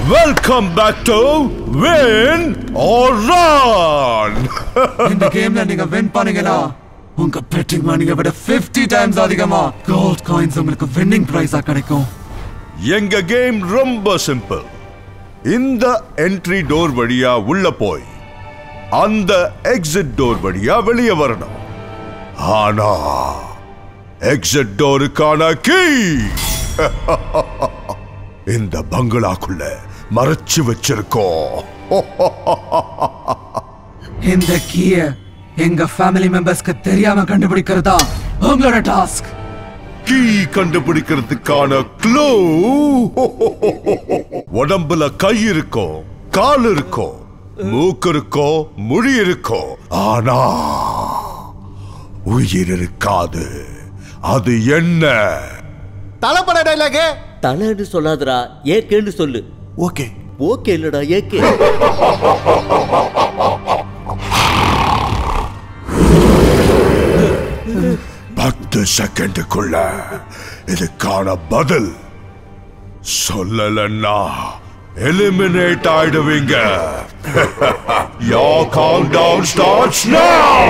Welcome back to win or run இந்த கேம்ல நீங்க வின் பண்ணீங்கன்னா உங்க பெட்டிங் மணியை விட 50 டைம்ஸ் அதிகமா கோல்ட் காயின்ஸ் உங்களுக்கு வின்னிங் பிரைஸா கிடைக்கும் எங்க கேம் ரொம்ப சிம்பிள் இந்த என்ட்ரி டோர் வழியா உள்ள போய் அந்த எக்ஸிட் டோர் வழியா வெளியே வரணும் ஆனா எக்ஸிட் டோருக்கான கீ இந்த பங்களாக்குள்ள மறைச்சு வச்சிருக்கோம் இந்த கீய எங்க ஃபேமிலி மெம்பர்ஸ்க்கு தெரியாம கண்டுபிடிக்கிறதா உங்களோட டாஸ்க் கீ கண்டுபிடிக்கிறதுக்கான க்ளூ உடம்புல கை இருக்கும் கால் இருக்கும் மூக்கு இருக்கும் முடி இருக்கும் ஆனா உயிர் இருக்காது அது என்ன தலைப்பட டைலாக் தலைன்னு சொல்லாதடா ஏகேன்னு சொல்லு ஓகே ஓகே இல்லடா ஏகே பத்து செகண்டுக்குள்ள இதுக்கான பதில் சொல்லலன்னா எலிமினேட் ஆயிடுவீங்க Your countdown starts now!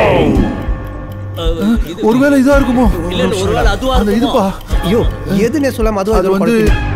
ஒருவேளை இதா இருக்குமோ இல்ல இல்ல, ஒருவேளை அதுவா அந்த இருக்குமோ? இதுப்பா ஐயோ எதுனே சொல்லாம அதுவும் அது அதுவும் வந்து குழப்பிங்க.